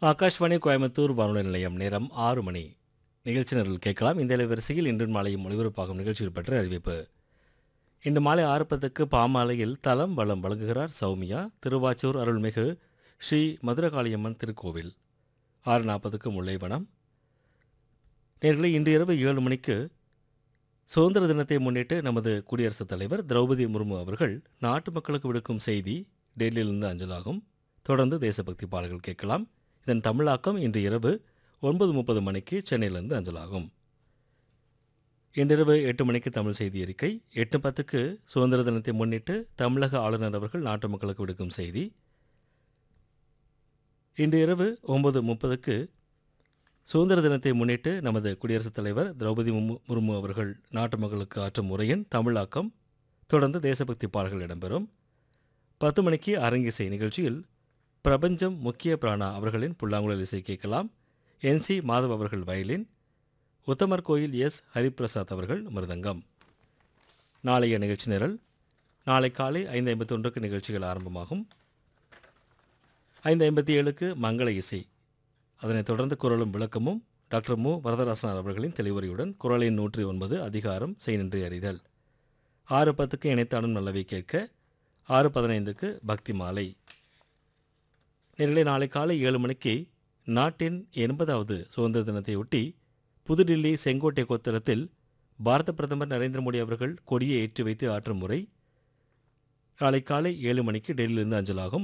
ஆகாஷ்வாணி கோயம்புத்தூர் வானொலி நிலையம் நேரம் ஆறு மணி நிகழ்ச்சி நிரல் கேட்கலாம் இந்த அலைவரிசையில் இன்று மாலையும் ஒளிபரப்பாகும் நிகழ்ச்சிகள் பற்றி அறிவிப்பு இன்று மாலை ஆறு பத்துக்கு பாமாலையில் தலம் வளம் வழங்குகிறார் சௌமியா திருவாச்சூர் அருள்மிகு ஸ்ரீ மதுரகாளியம்மன் திருக்கோவில் ஆறு நாற்பதுக்கு முல்லைவனம் நேர்களை இன்று இரவு ஏழு மணிக்கு சுதந்திர தினத்தை முன்னிட்டு நமது குடியரசுத் தலைவர் திரௌபதி முர்மு அவர்கள் நாட்டு மக்களுக்கு விடுக்கும் செய்தி டெல்லியிலிருந்து அஞ்சலாகும் தொடர்ந்து தேசபக்தி பாடல்கள் கேட்கலாம் இதன் தமிழாக்கம் இன்று இரவு ஒன்பது முப்பது மணிக்கு சென்னையிலிருந்து அஞ்சலாகும் இன்றிரவு எட்டு மணிக்கு தமிழ் செய்தி அறிக்கை எட்டு பத்துக்கு சுதந்திர தினத்தை முன்னிட்டு தமிழக ஆளுநர் அவர்கள் நாட்டு மக்களுக்கு விடுக்கும் செய்தி இன்று இரவு ஒன்பது முப்பதுக்கு சுதந்திர தினத்தை முன்னிட்டு நமது குடியரசுத் தலைவர் திரௌபதி முர்மு முர்மு அவர்கள் நாட்டு மக்களுக்கு ஆற்றும் உரையின் தமிழாக்கம் தொடர்ந்து தேசபக்தி பாடல்கள் இடம்பெறும் பத்து மணிக்கு அரங்கிசை நிகழ்ச்சியில் பிரபஞ்சம் முக்கிய பிராணா அவர்களின் புல்லாங்குழல் இசை கேட்கலாம் என்சி மாதவ் அவர்கள் வயலின் உத்தமர் கோயில் எஸ் ஹரிபிரசாத் அவர்கள் மிருதங்கம் நாளைய நிகழ்ச்சி நிரல் நாளை காலை ஐந்து ஐம்பத்தொன்றுக்கு நிகழ்ச்சிகள் ஆரம்பமாகும் ஐந்து ஐம்பத்தி ஏழுக்கு மங்கள இசை அதனைத் தொடர்ந்து குரலும் விளக்கமும் டாக்டர் மு வரதராசன் அவர்களின் தெளிவுரையுடன் குரலின் நூற்றி ஒன்பது அதிகாரம் செய்நின்று அறிதல் ஆறு பத்துக்கு இணைத்தானும் நல்லவை கேட்க ஆறு பதினைந்துக்கு பக்தி மாலை நேர்களை நாளை காலை ஏழு மணிக்கு நாட்டின் எண்பதாவது சுதந்திர தினத்தையொட்டி புதுடில்லி செங்கோட்டை கொத்தளத்தில் பாரத பிரதமர் நரேந்திர மோடி அவர்கள் கொடியை ஏற்றி வைத்து ஆற்றும் முறை நாளை காலை ஏழு மணிக்கு டெல்லியிலிருந்து அஞ்சலாகும்